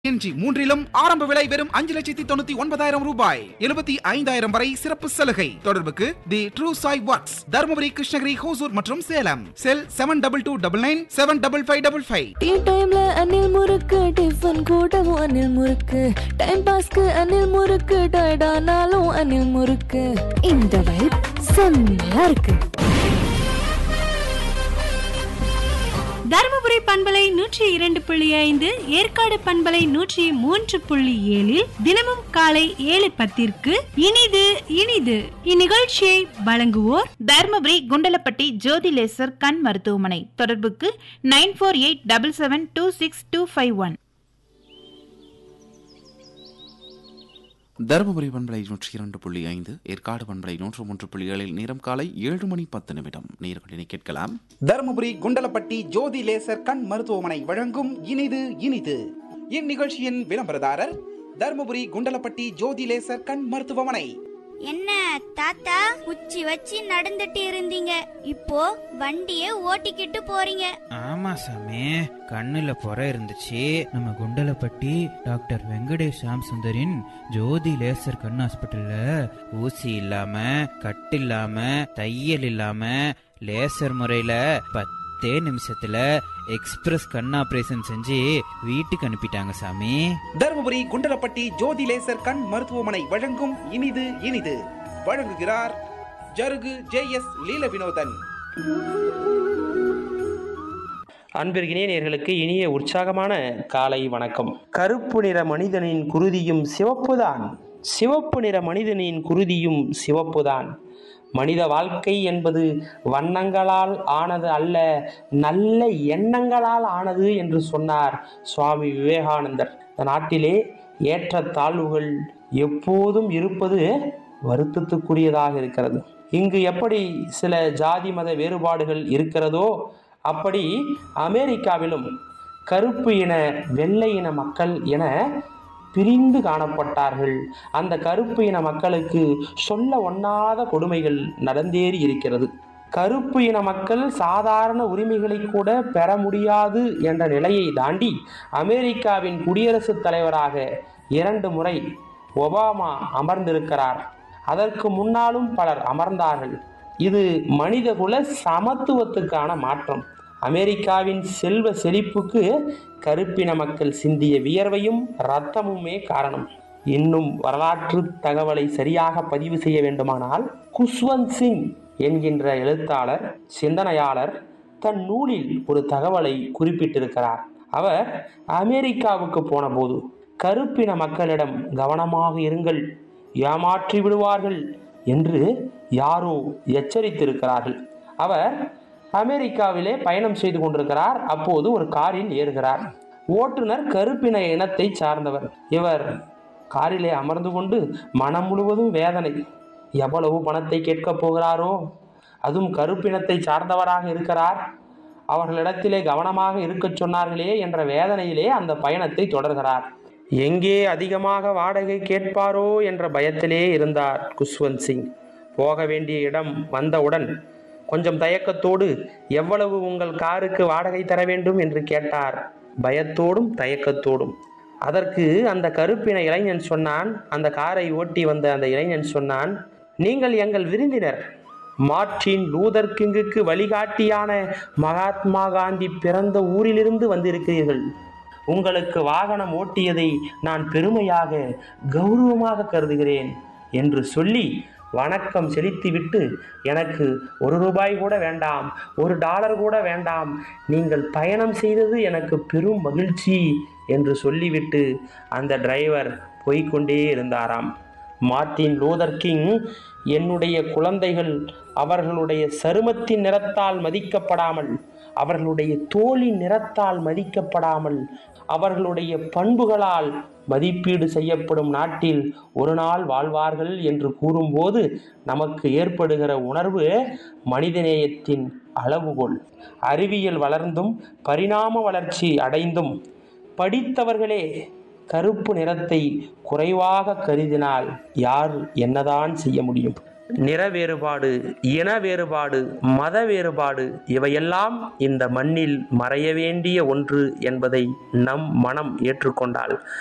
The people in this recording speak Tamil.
என்ஜி மூன்றிலும் ஆரம்ப விலை வெறும் அஞ்சு லட்சத்தி தொண்ணூத்தி ஒன்பதாயிரம் ரூபாய் எழுபத்தி ஐந்தாயிரம் வரை சிறப்பு சலுகை தொடர்புக்கு the true Sai works Dharmapuri Krishnagiri Hosur மற்றும் Salem cell seven double two double nine seven double five double five tea டைம்ல அணில் முறுக்கு டிஃபன் கூடவும் அணில் முறுக்கு டைம் பாஸ்க்கு அணில் முறுக்கு டயர்டானாலும் அணில் முறுக்கு இந்த வைப் செம்மையா இருக்கு தருமபுரி பண்பலை நூற்றி இரண்டு புள்ளி ஐந்து ஏற்காடு பண்பலை நூற்றி மூன்று புள்ளி ஏழில் தினமும் காலை ஏழு பத்திற்கு இனிது இனிது இந்நிகழ்ச்சியை வழங்குவோர் தர்மபுரி குண்டலப்பட்டி ஜோதி லேசர் கண் மருத்துவமனை தொடர்புக்கு nine four eight double seven two six two five one Dharmapuri பண்பலை நூற்றி இரண்டு புள்ளி ஐந்து ஏற்காடு பண்பலை நூற்று மூன்று புள்ளி ஏழில் நேரம் காலை ஏழு மணி பத்து நிமிடம் நேர்களினை கேட்கலாம் தருமபுரி குண்டலப்பட்டி ஜோதி லேசர் கண் மருத்துவமனை வழங்கும் இனிது இனிது இந்நிகழ்ச்சியின் விளம்பரதாரர் தருமபுரி குண்டலப்பட்டி ஜோதி லேசர் கண் மருத்துவமனை என்ன தாத்தா குச்சி வச்சு நடந்துட்டு இருந்தீங்க இப்போ வண்டிய ஓட்டிக்கிட்டு போறீங்க ஆமா சாமி கண்ணுல புற இருந்துச்சு நம்ம குண்டலப்பட்டி டாக்டர் வெங்கடேஷ் சாம் சுந்தரின் ஜோதி லேசர் கண் ஹாஸ்பிட்டல்ல ஊசி இல்லாம கட்டு இல்லாம தையல் இல்லாம லேசர் முறையில பத்தே நிமிஷத்துல எக்ஸ்பிரஸ் கண் ஆபரேஷன் செஞ்சு வீட்டுக்கு அனுப்பிட்டாங்க சாமி தருமபுரி குண்டலப்பட்டி ஜோதி லேசர் கண் மருத்துவமனை வழங்கும் இனிது இனிது வழங்குகிறார் ஜருகு ஜே எஸ் லீல வினோதன் அன்பிற்கினிய நேர்களுக்கு இனிய உற்சாகமான காலை வணக்கம் கருப்பு நிற மனிதனின் குருதியும் சிவப்புதான் சிவப்பு நிற மனிதனின் குருதியும் சிவப்புதான் மனித வாழ்க்கை என்பது வண்ணங்களால் ஆனது அல்ல நல்ல எண்ணங்களால் ஆனது என்று சொன்னார் சுவாமி விவேகானந்தர் இந்த நாட்டிலே ஏற்ற தாழ்வுகள் எப்போதும் இருப்பது வருத்தத்துக்குரியதாக இருக்கிறது இங்கு எப்படி சில ஜாதி மத வேறுபாடுகள் இருக்கிறதோ அப்படி அமெரிக்காவிலும் கருப்பு இன வெள்ளை இன மக்கள் என பிரிந்து காணப்பட்டார்கள் அந்த கருப்பு இன மக்களுக்கு சொல்ல ஒண்ணாத கொடுமைகள் நடந்தேறி இருக்கிறது கருப்பு இன மக்கள் சாதாரண உரிமைகளை கூட பெற முடியாது என்ற நிலையை தாண்டி அமெரிக்காவின் குடியரசுத் தலைவராக இரண்டு முறை ஒபாமா அமர்ந்திருக்கிறார் அதற்கு முன்னாலும் பலர் அமர்ந்தார்கள் இது மனிதகுல சமத்துவத்துக்கான மாற்றம் அமெரிக்காவின் செல்வ செழிப்புக்கு கருப்பின மக்கள் சிந்திய வியர்வையும் இரத்தமுமே காரணம் இன்னும் வரலாற்று தகவலை சரியாக பதிவு செய்ய வேண்டுமானால் குஷ்வந்த் சிங் என்கின்ற எழுத்தாளர் சிந்தனையாளர் தன் நூலில் ஒரு தகவலை குறிப்பிட்டிருக்கிறார் அவர் அமெரிக்காவுக்கு போனபோது கருப்பின மக்களிடம் கவனமாக இருங்கள் ஏமாற்றி விடுவார்கள் என்று யாரோ எச்சரித்திருக்கிறார்கள் அவர் அமெரிக்காவிலே பயணம் செய்து கொண்டிருக்கிறார் அப்போது ஒரு காரில் ஏறுகிறார் ஓட்டுநர் கருப்பின இனத்தை சார்ந்தவர் இவர் காரிலே அமர்ந்து கொண்டு மனம் முழுவதும் வேதனை எவ்வளவு பணத்தை கேட்கப் போகிறாரோ அதுவும் கருப்பினத்தை சார்ந்தவராக இருக்கிறார் அவர்களிடத்திலே கவனமாக இருக்கச் சொன்னார்களே என்ற வேதனையிலே அந்த பயணத்தை தொடர்கிறார் எங்கே அதிகமாக வாடகை கேட்பாரோ என்ற பயத்திலே இருந்தார் குஷ்வந்த் சிங் போக வேண்டிய இடம் வந்தவுடன் கொஞ்சம் தயக்கத்தோடு எவ்வளவு உங்கள் காருக்கு வாடகை தர வேண்டும் என்று கேட்டார் பயத்தோடும் தயக்கத்தோடும் அதற்கு அந்த கருப்பின இளைஞன் சொன்னான் அந்த காரை ஓட்டி வந்த அந்த இளைஞன் சொன்னான் நீங்கள் எங்கள் விருந்தினர் மார்ட்டின் லூதர் கிங்குக்கு வழிகாட்டியான மகாத்மா காந்தி பிறந்த ஊரிலிருந்து வந்திருக்கிறீர்கள் உங்களுக்கு வாகனம் ஓட்டியதை நான் பெருமையாக கௌரவமாக கருதுகிறேன் என்று சொல்லி வணக்கம் செலுத்திவிட்டு எனக்கு ஒரு ரூபாய் கூட வேண்டாம் ஒரு டாலர் கூட வேண்டாம் நீங்கள் பயணம் செய்தது எனக்கு பெரும் மகிழ்ச்சி என்று சொல்லிவிட்டு அந்த டிரைவர் போய்க்கொண்டே இருந்தாராம் மார்ட்டின் லூதர் கிங் என்னுடைய குழந்தைகள் அவர்களுடைய சருமத்தின் நிறத்தால் மதிக்கப்படாமல் அவர்களுடைய தோலின் நிறத்தால் மதிக்கப்படாமல் அவர்களுடைய பண்புகளால் மதிப்பீடு செய்யப்படும் நாட்டில் ஒரு நாள் வாழ்வார்கள் என்று கூறும்போது நமக்கு ஏற்படுகிற உணர்வு மனிதநேயத்தின் அளவுகோல் அறிவியல் வளர்ந்தும் பரிணாம வளர்ச்சி அடைந்தும் படித்தவர்களே கருப்பு நிறத்தை குறைவாக கருதினால் யார் என்னதான் செய்ய முடியும் நிற வேறுபாடு இன வேறுபாடு மத வேறுபாடு இவையெல்லாம் இந்த மண்ணில் மறைய வேண்டிய ஒன்று என்பதை நம் மனம் ஏற்றுக்கொண்டால்